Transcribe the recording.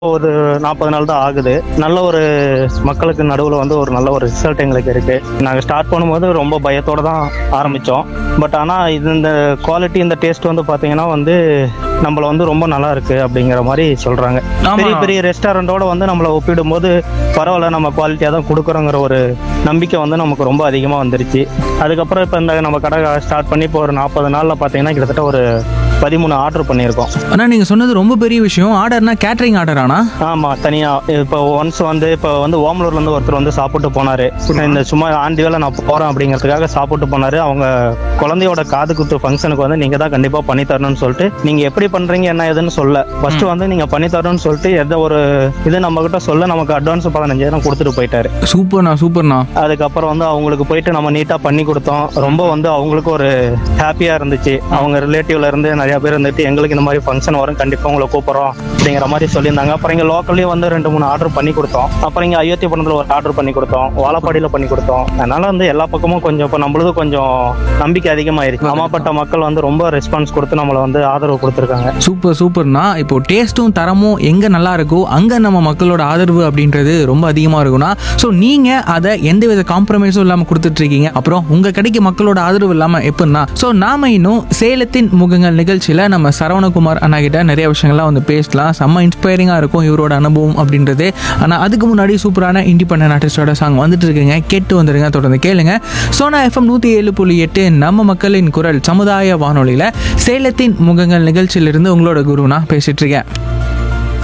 ஒரு நாற்பது நாள் தான் ஆகுது நல்ல ஒரு மக்களுக்கு நடுவில் வந்து ஒரு நல்ல ஒரு ரிசல்ட் எங்களுக்கு இருக்கு நாங்கள் ஸ்டார்ட் பண்ணும்போது ரொம்ப பயத்தோட தான் ஆரம்பித்தோம் பட் ஆனால் இது இந்த குவாலிட்டி இந்த டேஸ்ட் வந்து பார்த்தீங்கன்னா வந்து நம்மள வந்து ரொம்ப நல்லா இருக்கு அப்படிங்கிற மாதிரி சொல்றாங்க ஆமா. பெரிய பெரிய ரெஸ்டாரண்டோட வந்து நம்மளை ஒப்பிடும்போது பரவாயில்ல நம்ம குவாலிட்டியாக தான் கொடுக்குறோங்கிற ஒரு நம்பிக்கை வந்து நமக்கு ரொம்ப அதிகமாக வந்துருச்சு அதுக்கப்புறம் இப்போ இந்த நம்ம கடை ஸ்டார்ட் பண்ணி இப்போ ஒரு நாற்பது நாளில் பார்த்தீங்கன்னா கிட்டத்தட்ட ஒரு பதிமூணு ஆர்டர் பண்ணியிருக்கோம் ஆனா நீங்க சொன்னது ரொம்ப பெரிய விஷயம் ஆர்டர்னா கேட்டரிங் ஆர்டர் ஆனா ஆமா தனியா இப்போ ஒன்ஸ் வந்து இப்போ வந்து ஓமலூர்ல இருந்து ஒருத்தர் வந்து சாப்பிட்டு போனாரு இந்த சும்மா ஆண்டி வேலை நான் போறேன் அப்படிங்கிறதுக்காக சாப்பிட்டு போனாரு அவங்க குழந்தையோட காது குத்து ஃபங்க்ஷனுக்கு வந்து நீங்க தான் கண்டிப்பா பண்ணி தரணும்னு சொல்லிட்டு நீங்க எப்படி பண்றீங்க என்ன ஏதுன்னு சொல்ல ஃபர்ஸ்ட் வந்து நீங்க பண்ணி தரணும்னு சொல்லிட்டு எந்த ஒரு இது நம்ம கிட்ட சொல்ல நமக்கு அட்வான்ஸ் பதினஞ்சாயிரம் கொடுத்துட்டு போயிட்டாரு சூப்பர்ண்ணா சூப்பர்ண்ணா அதுக்கப்புறம் வந்து அவங்களுக்கு போயிட்டு நம்ம நீட்டா பண்ணி கொடுத்தோம் ரொம்ப வந்து அவங்களுக்கு ஒரு ஹாப்பியா இருந்துச்சு அவங்க ரிலேட்டிவ்ல இருந்து நிறைய பேர் இருந்துட்டு எங்களுக்கு இந்த மாதிரி ஃபங்க்ஷன் வரும் கண்டிப்பா உங்களை கூப்பிடுறோம் அப்படிங்கிற மாதிரி சொல்லியிருந்தாங்க அப்புறம் இங்க லோக்கல்லயும் வந்து ரெண்டு மூணு ஆர்டர் பண்ணி கொடுத்தோம் அப்புறம் இங்க அயோத்தியபுரத்துல ஒரு ஆர்டர் பண்ணி கொடுத்தோம் வாழப்பாடியில பண்ணி கொடுத்தோம் அதனால வந்து எல்லா பக்கமும் கொஞ்சம் இப்போ நம்மளது கொஞ்சம் நம்பிக்கை அதிகமாயிருச்சு அம்மாப்பட்ட மக்கள் வந்து ரொம்ப ரெஸ்பான்ஸ் கொடுத்து நம்மளை வந்து ஆதரவு கொடுத்துருக்காங்க சூப்பர் சூப்பர்ண்ணா இப்போ டேஸ்ட்டும் தரமும் எங்க நல்லா இருக்கோ அங்க நம்ம மக்களோட ஆதரவு அப்படின்றது ரொம்ப அதிகமா இருக்கும்னா ஸோ நீங்க அதை எந்த வித காம்ப்ரமைஸும் இல்லாம கொடுத்துட்டு இருக்கீங்க அப்புறம் உங்க கடைக்கு மக்களோட ஆதரவு இல்லாம எப்படின்னா ஸோ நாம இன்னும் சேலத்தின் முகங்கள் நிகழ்ச்சியில நம்ம சரவணகுமார் அண்ணா கிட்ட நிறைய விஷயங்கள்லாம் வந்து பேசலாம் செம்ம இன்ஸ்பைரிங்கா இருக்கும் இவரோட அனுபவம் அப்படின்றது ஆனா அதுக்கு முன்னாடி சூப்பரான இண்டிபெண்டன்ட் ஆர்டிஸ்டோட சாங் வந்துட்டு இருக்குங்க கேட்டு வந்துருங்க தொடர்ந்து கேளுங்க சோனா எஃப்எம் நூத்தி ஏழு புள்ளி எட்டு நம்ம மக்களின் குரல் சமுதாய வானொலியில சேலத்தின் முகங்கள் நிகழ்ச்சியிலிருந்து உங்களோட குருனா பேசிட்டு இருக்கேன்